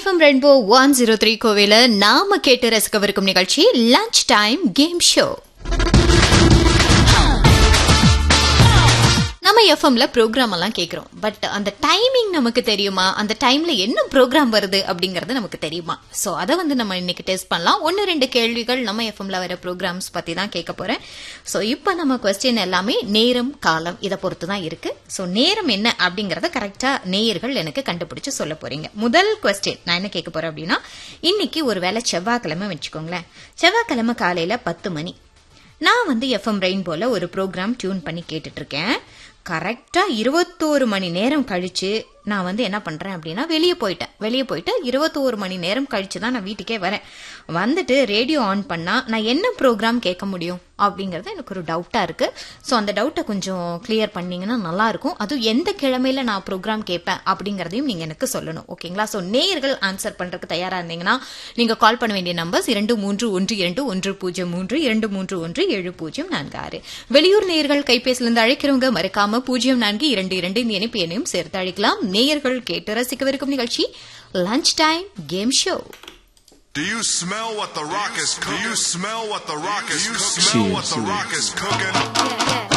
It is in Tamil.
FM rainbow one zero three கோவில நாம கேட்டு ரசிக்கவிருக்கும் நிகழ்ச்சி லஞ்ச் டைம் கேம் ஷோ நம்ம எஃப்எம்ல ப்ரோக்ராம் எல்லாம் கேட்குறோம் பட் அந்த டைமிங் நமக்கு தெரியுமா அந்த டைம்ல என்ன ப்ரோக்ராம் வருது அப்படிங்கறது நமக்கு தெரியுமா ஸோ அதை வந்து நம்ம இன்னைக்கு டெஸ்ட் பண்ணலாம் ஒன்று ரெண்டு கேள்விகள் நம்ம எஃப்எம்ல வர ப்ரோக்ராம்ஸ் பத்தி தான் கேட்க போறேன் ஸோ இப்போ நம்ம கொஸ்டின் எல்லாமே நேரம் காலம் இதை பொறுத்து தான் இருக்கு ஸோ நேரம் என்ன அப்படிங்கறத கரெக்டா நேயர்கள் எனக்கு கண்டுபிடிச்சு சொல்ல போறீங்க முதல் கொஸ்டின் நான் என்ன கேட்க போறேன் அப்படின்னா இன்னைக்கு ஒரு வேளை செவ்வாய்க்கிழமை வச்சுக்கோங்களேன் செவ்வாய்க்கிழமை காலையில பத்து மணி நான் வந்து எஃப்எம் ரெயின்போல ஒரு ப்ரோக்ராம் டியூன் பண்ணி கேட்டுட்டு இருக்கேன் கரெக்டா இருபத்தோரு மணி நேரம் கழிச்சு நான் வந்து என்ன பண்றேன் அப்படின்னா வெளியே போயிட்டேன் வெளியே போயிட்டு இருபத்தோரு மணி நேரம் கழிச்சு தான் நான் வீட்டுக்கே வரேன் வந்துட்டு ரேடியோ ஆன் பண்ணா நான் என்ன ப்ரோக்ராம் கேட்க முடியும் அப்படிங்கறது எனக்கு ஒரு டவுட்டா இருக்கு ஸோ அந்த டவுட்டை கொஞ்சம் கிளியர் பண்ணீங்கன்னா நல்லா இருக்கும் அதுவும் எந்த கிழமையில நான் ப்ரோக்ராம் கேட்பேன் அப்படிங்கறதையும் நீங்க எனக்கு சொல்லணும் ஓகேங்களா ஸோ நேயர்கள் ஆன்சர் பண்றதுக்கு தயாரா இருந்தீங்கன்னா நீங்க கால் பண்ண வேண்டிய நம்பர்ஸ் இரண்டு மூன்று ஒன்று இரண்டு ஒன்று பூஜ்ஜியம் மூன்று இரண்டு மூன்று ஒன்று ஏழு பூஜ்ஜியம் நான்கு ஆறு வெளியூர் நேயர்கள் கைபேசியிலிருந்து அழைக்கிறவங்க மறக்காம பூஜ்ஜியம் நான்கு இரண்டு இரண்டு இந்த இணைப்பு எண்ணையும் சேர்த்து அழைக்கலாம் நேயர்கள் கேட்டு ரசிக்கவிருக்கும் நிகழ்ச்சி lunch time game show Do you smell what the rock is cooking? Do you smell what the rock is cooking? Do you smell what the rock is cooking?